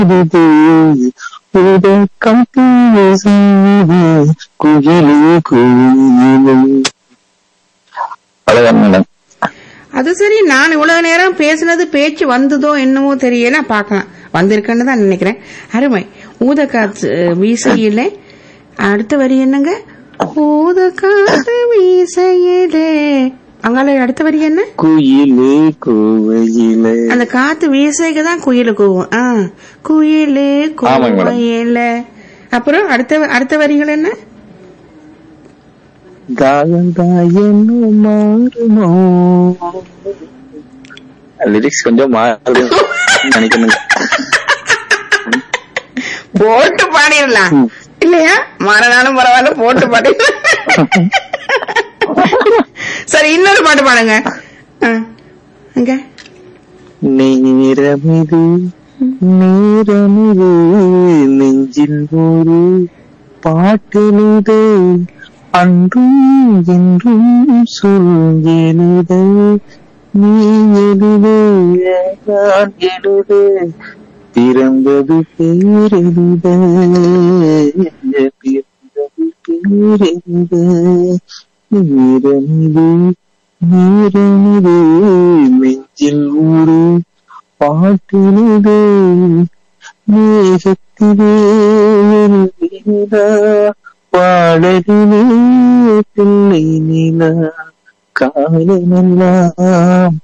பாடுது உதக்கம் பேசுது குயிலே குயிலே அழகான மேடம் அது சரி நான் இவ்வளவு நேரம் பேசுனது பேச்சு வந்ததோ என்னமோ தெரியல பார்க்கலாம் வந்திருக்குன்னு தான் நினைக்கிறேன் அருமை ஊத காத்து வீசையிலே அடுத்த வரி என்னங்க ஊத காத்து வீசையிலே அங்கால அடுத்த வரி என்ன குயிலே கோவையிலே அந்த காத்து வீசைக்கு தான் குயிலு கூவும் ஆ குயிலு ஆமாங்க மேடம். குயில அப்புறம் அடுத்த அடுத்த வரிகள் என்ன காயந்தாயன்னு மாறுமோ லிரிக்ஸ் கொஞ்சம் மாறுது நினைக்கணுங்க போட்டு பாடிடலாம் ம். இல்லையா மறுநாளும் பரவாயில்ல போட்டு பாடிடலாம் சரி இன்னொரு பாட்டு பாடுங்க ஆ, அங்க நேரமிது நேரமிது நெஞ்சில் ஒரு பாட்டெழுது அன்றும் என்றும் சொல் எழுத நீ எழுது நான் எழுத பிறந்தது பேரெழுத பிறந்தது பேரெழுத நேரமிது நேரமிது நெஞ்சில் ஊரு பாட்டினது மேகத்திலே ஒரு நிலா பாடலிலே பிள்ளை நிலா காலமெல்லாம்